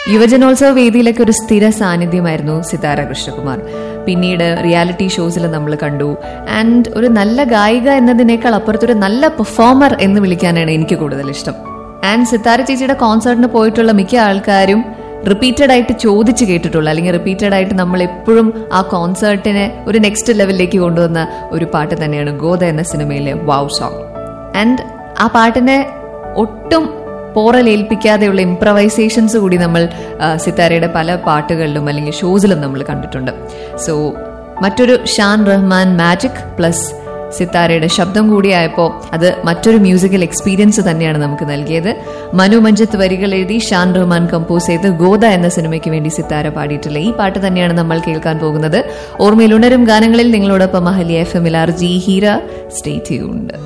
യുവജനോത്സവ വേദിയിലൊക്കെ ഒരു സ്ഥിര സാന്നിധ്യമായിരുന്നു സിതാര കൃഷ്ണകുമാർ പിന്നീട് റിയാലിറ്റി ഷോസിൽ നമ്മൾ കണ്ടു ആൻഡ് ഒരു നല്ല ഗായിക എന്നതിനേക്കാൾ അപ്പുറത്തൊരു നല്ല പെർഫോമർ എന്ന് വിളിക്കാനാണ് എനിക്ക് കൂടുതൽ ഇഷ്ടം ആൻഡ് സിത്താര ചേച്ചിയുടെ കോൺസേർട്ടിന് പോയിട്ടുള്ള മിക്ക ആൾക്കാരും റിപ്പീറ്റഡ് ആയിട്ട് ചോദിച്ചു കേട്ടിട്ടുള്ള അല്ലെങ്കിൽ റിപ്പീറ്റഡ് ആയിട്ട് നമ്മൾ എപ്പോഴും ആ കോൺസേർട്ടിനെ ഒരു നെക്സ്റ്റ് ലെവലിലേക്ക് കൊണ്ടുവന്ന ഒരു പാട്ട് തന്നെയാണ് ഗോദ എന്ന സിനിമയിലെ വാവ് സോങ് ആൻഡ് ആ പാട്ടിനെ ഒട്ടും പോറലേൽപ്പിക്കാതെയുള്ള ഇംപ്രവൈസേഷൻസ് കൂടി നമ്മൾ ആ, സിത്താരയുടെ പല പാട്ടുകളിലും അല്ലെങ്കിൽ ഷോസിലും നമ്മൾ കണ്ടിട്ടുണ്ട് സോ മറ്റൊരു ഷാൻ റഹ്മാൻ മാജിക് പ്ലസ് സിത്താരയുടെ ശബ്ദം കൂടിയായപ്പോൾ അത് മറ്റൊരു മ്യൂസിക്കൽ എക്സ്പീരിയൻസ് തന്നെയാണ് നമുക്ക് നൽകിയത് മനു മഞ്ജത്ത് വരികൾ എഴുതി ഷാൻ റഹ്മാൻ കമ്പോസ് ചെയ്ത് ഗോദ എന്ന സിനിമയ്ക്ക് വേണ്ടി സിത്താര പാടിയിട്ടുള്ള ഈ പാട്ട് തന്നെയാണ് നമ്മൾ കേൾക്കാൻ പോകുന്നത് ഓർമ്മയിൽ ഉണരും ഗാനങ്ങളിൽ നിങ്ങളോടൊപ്പം Ahalya F M R J Heera stay tuned